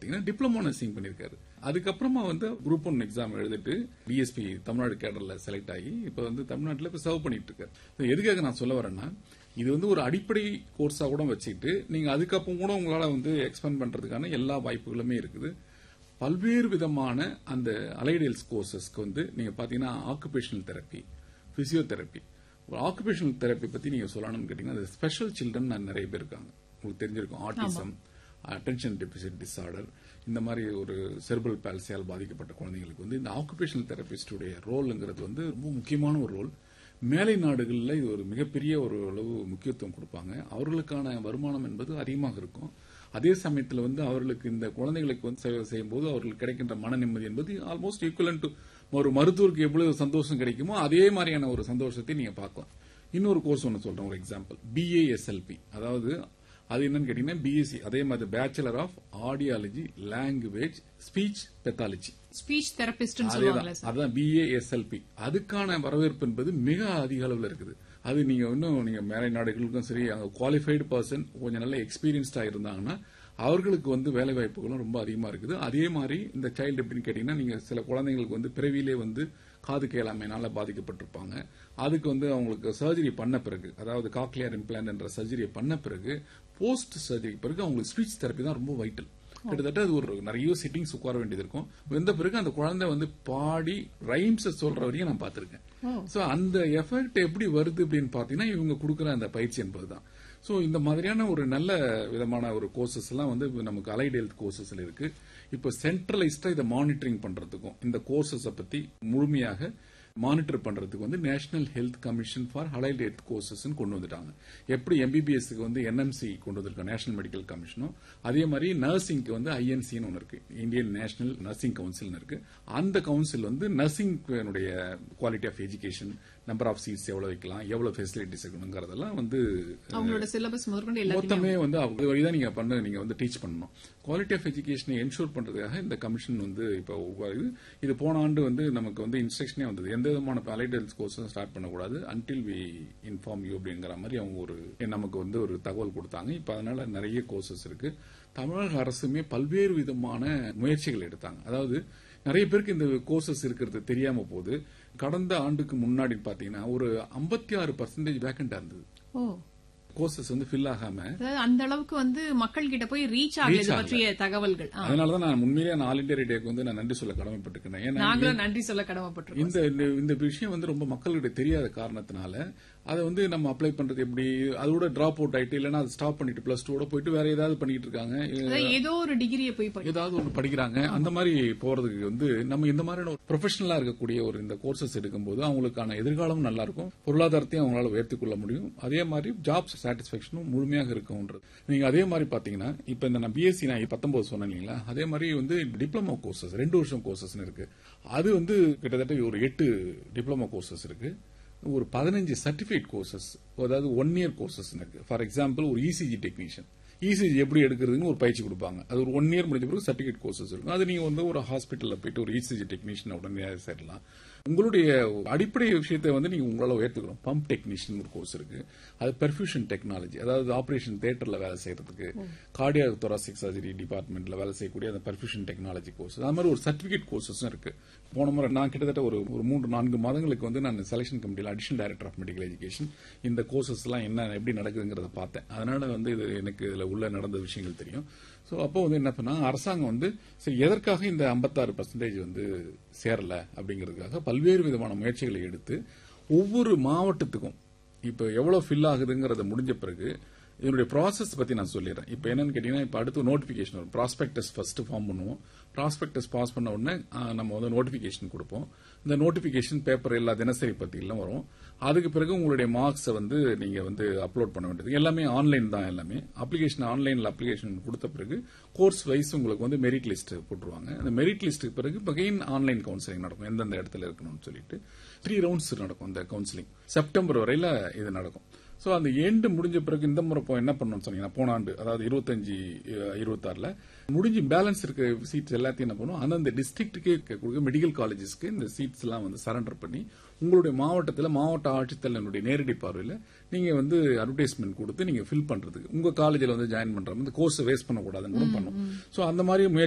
பாத்தீங்கன்னா diploma nursing பண்ணிருக்காரு அதுக்கப்புறமா வந்து குரூப் ஒன் எக்ஸாம் எழுதிட்டு டிஎஸ்பி தமிழ்நாடு கேடர்ல செலக்ட் ஆகி இப்ப வந்து தமிழ்நாட்டில் இப்ப சர்வ் பண்ணிட்டு இருக்காரு So, எதுக்காக நான் சொல்ல வரேன்னா இது வந்து ஒரு அடிப்படை கோர்ஸா கூட வச்சுக்கிட்டு நீங்க அதுக்கப்புறம் கூட உங்களால வந்து எக்ஸ்பேண்ட் பண்றதுக்கான எல்லா வாய்ப்புகளுமே இருக்குது பல்வேறு விதமான அந்த அலைடெல்ஸ் கோர்சஸ்க்கு வந்து நீங்க பாத்தீங்கன்னா ஆக்குபேஷனல் தெரப்பி பிசியோதெரப்பி ஒரு ஆக்குபேஷனல் தெரப்பி பத்தி நீங்க சொல்லணும்னு கேட்டீங்கன்னா அது ஸ்பெஷல் சில்ட்ரன் நிறைய பேர் இருக்காங்க உங்களுக்கு தெரிஞ்சிருக்கும் ஆட்டிசம் அட்டென்ஷன் டெபிசிட் டிசார்டர் இந்த மாதிரி ஒரு செர்பல் பால்சியால் பாதிக்கப்பட்ட குழந்தைங்களுக்கு வந்து இந்த ஆக்குபேஷனல் தெரபிஸ்டுடைய ரோல்ங்கிறது வந்து ரொம்ப முக்கியமான ஒரு ரோல் மேலை நாடுகளில் இது ஒரு மிகப்பெரிய ஒரு அளவு முக்கியத்துவம் கொடுப்பாங்க அவர்களுக்கான வருமானம் என்பது அதிகமாக இருக்கும் அதே சமயத்தில் வந்து அவர்களுக்கு இந்த குழந்தைகளுக்கு வந்து சேவை செய்யும்போது அவர்களுக்கு கிடைக்கின்ற மன நிம்மதி என்பது ஆல்மோஸ்ட் ஈக்குவலன் டு ஒரு மருத்துவருக்கு எவ்வளவு சந்தோஷம் கிடைக்குமோ அதே மாதிரியான ஒரு சந்தோஷத்தை நீங்க பார்க்கலாம் இன்னொரு கோர்ஸ் ஒன்று சொல்றேன் ஒரு எக்ஸாம்பிள் பிஏஎஸ்எல்பி அதாவது அது என்னன்னு கேட்டீங்கன்னா பிஎஸ்சி அதே மாதிரி bachelor of audiology language speech pathology speech therapist அதேதான் சொல்லுவாங்கல்ல சார் அதான் பிஏஎஸ்எல்பி அதுக்கான வரவேற்பு என்பது மிக அதிக அளவில் இருக்குது அது நீங்க இன்னும் நீங்க மேலை நாடுகளுக்கும் சரி அங்க குவாலிஃபைடு பர்சன் கொஞ்சம் நல்ல எக்ஸ்பீரியன்ஸ்டா இருந்தாங்கன்னா அவர்களுக்கு வந்து வேலை வாய்ப்புகளும் ரொம்ப அதிகமா இருக்குது அதே மாதிரி இந்த சைல்டு எப்படின்னு கேட்டீங்கன்னா நீங்க சில குழந்தைங்களுக்கு வந்து பிறவியிலே வந்து காது கேளாமைனால பாதிக்கப்பட்டிருப்பாங்க அதுக்கு வந்து அவங்களுக்கு சர்ஜரி பண்ண பிறகு அதாவது காக்லியர் இம்ப்ளான்ட் என்ற சர்ஜரியை பண்ண பிறகு போஸ்ட் சர்ஜரி பிறகு அவங்களுக்கு ஸ்பீச் தெரப்பி தான் ரொம்ப வைட்டல் கிட்டத்தட்ட அது ஒரு நிறைய சிட்டிங்ஸ் உட்கார வேண்டியது இருக்கும் வந்த பிறகு அந்த குழந்தை வந்து பாடி ரைம்ஸ் சொல்ற வரையும் நான் பார்த்திருக்கேன் சோ அந்த எஃபெக்ட் எப்படி வருது அப்படின்னு பாத்தீங்கன்னா இவங்க கொடுக்குற அந்த பயிற்சி என்பதுதான் சோ இந்த மாதிரியான ஒரு நல்ல விதமான ஒரு கோர்சஸ் எல்லாம் வந்து நமக்கு அலைட் ஹெல்த் கோர்சஸ்ல இருக்கு இப்போ சென்ட்ரலைஸ்டா இதை மானிட்டரிங் பண்றதுக்கும் இந்த கோர்சஸ பத்தி முழுமையாக மானிட்டர் பண்றதுக்கு வந்து national health commission for allied health courses கொண்டு வந்துட்டாங்க எப்படி எம்பிபிஎஸ்க்கு வந்து என்எம்சி கொண்டு வந்திருக்காங்க நேஷனல் மெடிக்கல் கமிஷனும் அதே மாதிரி நர்சிங்க்கு வந்து ஐஎன்சின்னு ஒன்று இருக்கு இந்தியன் நேஷனல் நர்சிங் கவுன்சில் இருக்கு அந்த கவுன்சில் வந்து nursing quality of education number of seats எவ்வளவு வைக்கலாம் எவ்வளவு ஃபெசிலிட்டிஸ் இருக்கணுங்கிறதெல்லாம் வந்து அவங்களோட சிலபஸ் முதற்கொண்டு எல்லாத்தையுமே மொத்தமே வந்து அது வழிதான் நீங்க பண்ண நீங்க வந்து டீச் பண்ணணும் குவாலிட்டி ஆஃப் எஜுகேஷனை என்ஷூர் பண்றதுக்காக இந்த கமிஷன் வந்து இப்போ உருவாகுது இது போன ஆண்டு வந்து நமக்கு வந்து இன்ஸ்ட்ரக்ஷனே வந்தது எந்த விதமான அலைடல்ஸ் கோர்ஸும் ஸ்டார்ட் பண்ணக்கூடாது அன்டில் வி இன்ஃபார்ம் யூ அப்படிங்கிற மாதிரி அவங்க ஒரு நமக்கு வந்து ஒரு தகவல் கொடுத்தாங்க இப்போ அதனால நிறைய கோர்சஸ் இருக்கு தமிழக அரசுமே பல்வேறு விதமான முயற்சிகள் எடுத்தாங்க அதாவது நிறைய பேருக்கு இந்த கோர்சஸ் இருக்கிறது தெரியாம போது கடந்த ஆண்டுக்கு முன்னாடி பாத்தீங்கன்னா ஒரு ஐம்பத்தி ஆறு பர்சன்டேஜ் வேக்கண்டா இருந்தது ஓ கோர்சஸ் வந்து ஃபில் ஆகாம அதாவது அந்த அளவுக்கு வந்து மக்கள் கிட்ட போய் ரீச் ஆகல இது ஆகல. பற்றிய தகவல்கள் ஆ. அதனாலதான் நான் உண்மையிலேயே நான் ஆல் இந்தியா ரேடியோக்கு வந்து நான் நன்றி சொல்ல கடமைப்பட்டிருக்கேன் ஏன்னா நாங்களும் நன்றி சொல்ல கடமைப்பட்டிருக்கோம் இந்த இந்த- இந்த விஷயம் வந்து ரொம்ப மக்களுடைய தெரியாத காரணத்தினால அதை வந்து நம்ம அப்ளை பண்றது எப்படி அதோட டிராப் அவுட் ஆயிட்டு இல்லைன்னா அதை ஸ்டாப் பண்ணிட்டு பிளஸ் டூட போயிட்டு வேற ஏதாவது பண்ணிட்டு இருக்காங்க அதாவது ஏதோ ஒரு டிகிரியை போய் படி ஏதாவது ஒன்று படிக்கிறாங்க அந்த மாதிரி போறதுக்கு வந்து நம்ம இந்த மாதிரியான ஒரு ப்ரொஃபஷனலா இருக்கக்கூடிய ஒரு இந்த கோர்சஸ் எடுக்கும்போது அவங்களுக்கான எதிர்காலம் நல்லா இருக்கும் பொருளாதாரத்தையும் அவங்களால உயர்த்தி கொள்ள முடியும் அதே மாதிரி ஜாப் சாட்டிஸ்பாக்சனும் முழுமையாக இருக்கும்ன்றது நீங்க அதே மாதிரி பாத்தீங்கன்னா இப்ப இந்த நான் பிஎஸ்சி நான் பத்தொன்பது சொன்னேன் இல்லைங்களா அதே மாதிரி வந்து டிப்ளமோ கோர்சஸ் ரெண்டு வருஷம் கோர்சஸ் இருக்கு அது வந்து கிட்டத்தட்ட ஒரு எட்டு டிப்ளமோ கோர்சஸ் இருக்கு ஒரு பதினஞ்சு சர்டிபிகேட் கோர்சஸ் அதாவது ஒன் இயர் கோர்சஸ் இருக்கு ஃபார் எக்ஸாம்பிள் ஒரு இசிஜி டெக்னீஷியன் இசிஜி எப்படி எடுக்கிறதுன்னு ஒரு பயிற்சி கொடுப்பாங்க அது ஒரு ஒன் இயர் முடிஞ்ச பிறகு சர்டிபிகேட் கோர்சஸ் இருக்கும் அது நீங்க வந்து ஒரு ஹாஸ்பிட்டல்ல போயிட்டு ஒரு இசிஜி டெக்னீஷியன் உடனே சேரலாம் உங்களுடைய அடிப்படை விஷயத்தை வந்து நீங்க உங்களால உயர்த்துக்கணும் பம்ப் டெக்னீஷியன் ஒரு கோர்ஸ் இருக்கு அது பெர்ஃபியூஷன் டெக்னாலஜி அதாவது ஆபரேஷன் தியேட்டர்ல வேலை செய்யறதுக்கு கார்டியா தொராசிக் சர்ஜரி டிபார்ட்மெண்ட்ல வேலை செய்யக்கூடிய அந்த பெர்ஃபியூஷன் டெக்னாலஜி கோர்ஸ் அது மாதிரி ஒரு சர்டிபிகேட் கோர்சஸும் இருக்கு போன முறை நான் கிட்டத்தட்ட ஒரு ஒரு மூன்று நான்கு மாதங்களுக்கு வந்து நான் செலக்ஷன் கமிட்டியில் additional director of medical education இந்த கோர்சஸ் எல்லாம் என்ன எப்படி நடக்குதுங்கிறத பார்த்தேன் அதனால வந்து இது எனக்கு இதுல உள்ள நடந்த விஷயங்கள் தெரியும் ஸோ அப்போ வந்து என்ன பண்ணாங்க அரசாங்கம் வந்து சரி எதற்காக இந்த 56% பர்சன்டேஜ் வந்து சேரல அப்படிங்கிறதுக்காக பல்வேறு விதமான முயற்சிகளை எடுத்து ஒவ்வொரு மாவட்டத்துக்கும் இப்போ எவ்வளவு ஃபில் ஆகுதுங்கிறத முடிஞ்ச பிறகு இதனுடைய ப்ராசஸ் பத்தி நான் சொல்லிடுறேன் இப்போ என்னன்னு கேட்டீங்கன்னா இப்போ அடுத்து நோட்டிபிகேஷன் வரும் ப்ராஸ்பெக்டஸ் ஃபர்ஸ்ட் ஃபார்ம் பண்ணுவோம் ப்ராஸ்பெக்டஸ் பாஸ் பண்ண உடனே ஆ, நம்ம வந்து நோட்டிபிகேஷன் கொடுப்போம் இந்த நோட்டிபிகேஷன் பேப்பர் எல்லா தினசரி பத்தியெல்லாம் வரும் அதுக்கு பிறகு உங்களுடைய மார்க்ஸை வந்து நீங்க வந்து அப்லோட் பண்ண வேண்டியது எல்லாமே ஆன்லைன் தான் எல்லாமே அப்ளிகேஷன் ஆன்லைன்ல அப்ளிகேஷன் கொடுத்த பிறகு கோர்ஸ் வைஸ் உங்களுக்கு வந்து மெரிட் லிஸ்ட் போட்டுருவாங்க அந்த மெரிட் லிஸ்ட்டுக்கு பிறகு அகைன் ஆன்லைன் கவுன்சிலிங் நடக்கும் எந்தெந்த இடத்துல இருக்கணும்னு சொல்லிட்டு த்ரீ ரவுண்ட்ஸ் நடக்கும் அந்த கவுன்சிலிங் செப்டம்பர் வரையில இது நடக்கும் சோ அந்த எண்டு முடிஞ்ச பிறகு இந்த முறை இப்போ என்ன பண்ணணும்னு சொன்னீங்கன்னா போன ஆண்டு அதாவது இருபத்தஞ்சு இருபத்தாறுல முடிஞ்சு பேலன்ஸ் இருக்க சீட்ஸ் எல்லாத்தையும் என்ன பண்ணுவோம் அந்தந்த டிஸ்ட்ரிக்ட்டுக்கே இருக்கக்கூடிய மெடிக்கல் காலேஜஸ்க்கு இந்த சீட்ஸ் எல்லாம் வந்து சரண்டர் பண்ணி உங்களுடைய மாவட்டத்தில் மாவட்ட ஆட்சித்தலைவனுடைய நேரடி பார்வையில் நீங்க வந்து அட்வர்டைஸ்மெண்ட் கொடுத்து நீங்க ஃபில் பண்றதுக்கு உங்க காலேஜில் வந்து ஜாயின் பண்ற இந்த கோர்ஸ் வேஸ்ட் பண்ணக்கூடாதுன்னு கூட பண்ணும் சோ அந்த மாதிரி முயற்சி